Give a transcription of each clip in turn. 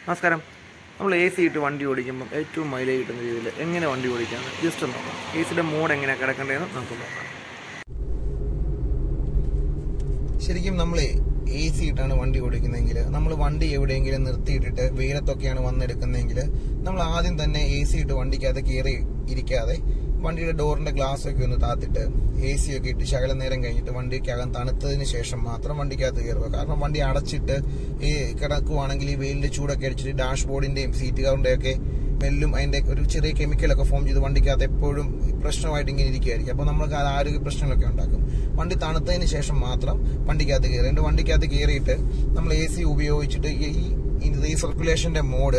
നമസ്കാരം നമ്മൾ A C ഇട്ട് വണ്ടി ഓടിക്കുമ്പോൾ ഏറ്റവും മൈലേജ് കിട്ടുന്ന രീതിയിൽ എങ്ങനെ വണ്ടി ഓടിക്കാമെന്ന് ജസ്റ്റ് ഒന്ന് നോക്കാം എ സിയുടെ മോഡ് എങ്ങനെയാണ് കിടക്കേണ്ടതെന്ന് നമുക്ക് നോക്കാം ശരിക്കും നമ്മൾ എ സി ഇട്ടാണ് വണ്ടി ഓടിക്കുന്നതെങ്കിൽ നമ്മൾ വണ്ടി എവിടെയെങ്കിലും നിർത്തിയിട്ടിട്ട് വെയിലത്തൊക്കെയാണ് വന്നെടുക്കുന്നതെങ്കിൽ നമ്മൾ ആദ്യം തന്നെ എ സി ഇട്ട് വണ്ടിക്കകത്ത് കയറി ഇരിക്കാതെ വണ്ടിയുടെ ഡോറിന്റെ ഗ്ലാസ് ഒക്കെ ഒന്ന് താത്തിട്ട് എ സി ഒക്കെ ഇട്ട് ശകലം നേരം കഴിഞ്ഞിട്ട് വണ്ടിക്കകം തണുത്തതിന് ശേഷം മാത്രം വണ്ടിക്കകത്ത് കയറുക കാരണം വണ്ടി അടച്ചിട്ട് ഈ കിടക്കുവാണെങ്കിൽ ഈ വെയിലിന്റെ ചൂടൊക്കെ അടിച്ചിട്ട് ഡാഷ് ബോർഡിന്റെയും സീറ്റ് കവറിന്റെയും ഒക്കെ സ്മെല്ലും അതിന്റെ ഒരു ചെറിയ കെമിക്കലൊക്കെ ഫോം ചെയ്ത് വണ്ടിക്കകത്ത് എപ്പോഴും പ്രശ്നമായിട്ട് ഇങ്ങനെ ഇരിക്കുകയായിരിക്കും അപ്പോൾ നമ്മൾക്ക് അത് ആരോഗ്യ പ്രശ്നങ്ങളൊക്കെ ഉണ്ടാക്കും വണ്ടി തണുത്തതിന് ശേഷം മാത്രം വണ്ടിക്കകത്ത് കയറി എന്നിട്ട് വണ്ടിക്കകത്ത് കയറിയിട്ട് നമ്മൾ എ സി ഉപയോഗിച്ചിട്ട് ഈ റീസർക്കുലേഷന്റെ മോഡ്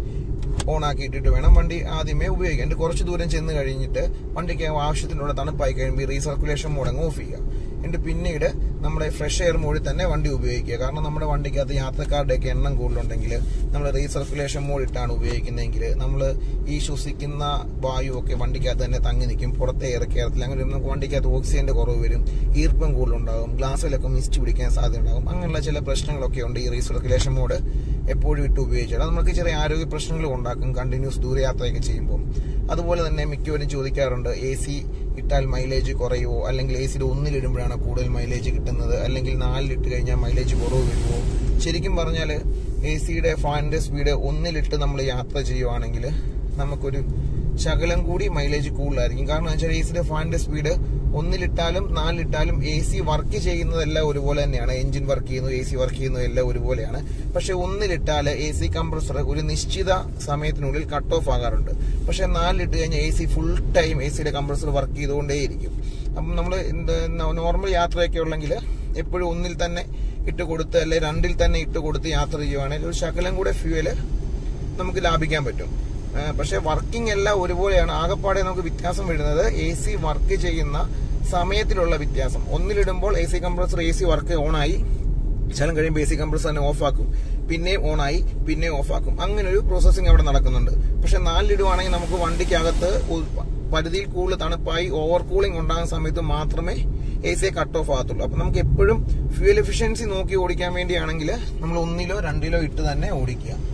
ഓൺ ആക്കിയിട്ടിട്ട് വേണം വണ്ടി ആദ്യമേ ഉപയോഗിക്കാൻ എന്നിട്ട് കുറച്ച് ദൂരം ചെന്ന് കഴിഞ്ഞിട്ട് വണ്ടിക്ക് ആവശ്യത്തിനുള്ള തണുപ്പായി കഴിയുമ്പോൾ റീസർക്കുലേഷൻ മോഡ് അങ്ങ് ഓഫ് ചെയ്യുക എന്നിട്ട് പിന്നീട് നമ്മുടെ ഫ്രഷ് എയർ മോഡിൽ തന്നെ വണ്ടി ഉപയോഗിക്കുക കാരണം നമ്മുടെ വണ്ടിക്കകത്ത് യാത്രക്കാരുടെ ഒക്കെ എണ്ണം കൂടുതലുണ്ടെങ്കിൽ നമ്മൾ റീസർക്കുലേഷൻ മോഡ് ഇട്ടാണ് ഉപയോഗിക്കുന്നതെങ്കിൽ നമ്മൾ ഈ ശ്വസിക്കുന്ന വായു ഒക്കെ വണ്ടിക്കകത്ത് തന്നെ തങ്ങി നിൽക്കും പുറത്തെ എയർ കയറത്തില്ല അങ്ങനെ വരുമ്പോൾ നമുക്ക് വണ്ടിക്കകത്ത് ഓക്സിജന്റെ കുറവ് വരും ഈർപ്പം കൂടുതലുണ്ടാകും ഗ്ലാസ്സിലൊക്കെ മിസ്റ്റ് പിടിക്കാൻ സാധ്യത ഉണ്ടാകും അങ്ങനെയുള്ള ചില പ്രശ്നങ്ങളൊക്കെ ഉണ്ട് ഈ റീസർക്കുലേഷൻ മോഡ് എപ്പോഴും ഇട്ട് ഉപയോഗിച്ചാൽ അത് നമുക്ക് ചെറിയ ആരോഗ്യ പ്രശ്നങ്ങൾ ഉണ്ടാക്കും കണ്ടിന്യൂസ് ദൂരയാത്രയൊക്കെ ചെയ്യുമ്പോൾ അതുപോലെ തന്നെ മിക്കവരും ചോദിക്കാറുണ്ട് എ സി ഇട്ടാൽ മൈലേജ് കുറയുമോ അല്ലെങ്കിൽ എ സിയുടെ ഒന്നിലിടുമ്പോഴാണ് കൂടുതൽ മൈലേജ് കിട്ടുന്നത് അല്ലെങ്കിൽ നാലിലിട്ട് കഴിഞ്ഞാൽ മൈലേജ് കുറവ് വരുമോ ശരിക്കും പറഞ്ഞാൽ എ സിയുടെ ഫാനിന്റെ സ്പീഡ് ഒന്നിലിട്ട് നമ്മൾ യാത്ര ചെയ്യുവാണെങ്കിൽ നമുക്കൊരു ശകലം കൂടി മൈലേജ് കൂടുതലായിരിക്കും കാരണം വെച്ചാൽ എ സിയുടെ ഫാനിന്റെ സ്പീഡ് ഒന്നിലിട്ടാലും നാലിലിട്ടാലും എ സി വർക്ക് ചെയ്യുന്നതെല്ലാം ഒരുപോലെ തന്നെയാണ് എഞ്ചിൻ വർക്ക് ചെയ്യുന്നു എ സി വർക്ക് ചെയ്യുന്നത് എല്ലാം ഒരുപോലെയാണ് പക്ഷെ ഒന്നിലിട്ടാൽ എ സി കംപ്രസർ ഒരു നിശ്ചിത സമയത്തിനുള്ളിൽ കട്ട് ഓഫ് ആകാറുണ്ട് പക്ഷെ നാലിലിട്ട് കഴിഞ്ഞാൽ A C full time A സിയുടെ കംപ്രസർ വർക്ക് ചെയ്തുകൊണ്ടേയിരിക്കും അപ്പം നമ്മൾ നോർമൽ യാത്രയൊക്കെ ഉള്ളെങ്കിൽ എപ്പോഴും ഒന്നിൽ തന്നെ ഇട്ട് കൊടുത്ത് അല്ലെ രണ്ടിൽ തന്നെ ഇട്ട് കൊടുത്ത് യാത്ര ചെയ്യുവാണെങ്കിൽ ഒരു ശകലം കൂടെ ഫ്യൂവല് നമുക്ക് ലാഭിക്കാൻ പറ്റും ആ, പക്ഷെ വർക്കിംഗ് എല്ലാം ഒരുപോലെയാണ് ആകെപ്പാടെ നമുക്ക് വ്യത്യാസം വരുന്നത് എ സി വർക്ക് ചെയ്യുന്ന സമയത്തിലുള്ള വ്യത്യാസം ഒന്നിലിടുമ്പോൾ A C compressor A C work ഓണായി ശലം കഴിയുമ്പോൾ എ സി കംപ്രസർ തന്നെ ഓഫാക്കും പിന്നെ ഓണായി പിന്നെ ഓഫാക്കും അങ്ങനെ ഒരു പ്രോസസ്സിംഗ് അവിടെ നടക്കുന്നുണ്ട് പക്ഷെ നാലിടുവാണെങ്കിൽ നമുക്ക് വണ്ടിക്കകത്ത് ഒരു പരിധിയിൽ കൂടുതൽ തണുപ്പായി ഓവർ കൂളിംഗ് ഉണ്ടാകുന്ന സമയത്ത് മാത്രമേ എ സിയെ കട്ട് ഓഫ് ആകത്തുള്ളൂ അപ്പൊ നമുക്ക് എപ്പോഴും ഫ്യൂൽ എഫിഷ്യൻസി നോക്കി ഓടിക്കാൻ വേണ്ടിയാണെങ്കിൽ നമ്മൾ ഒന്നിലോ രണ്ടിലോ ഇട്ട് തന്നെ ഓടിക്കുക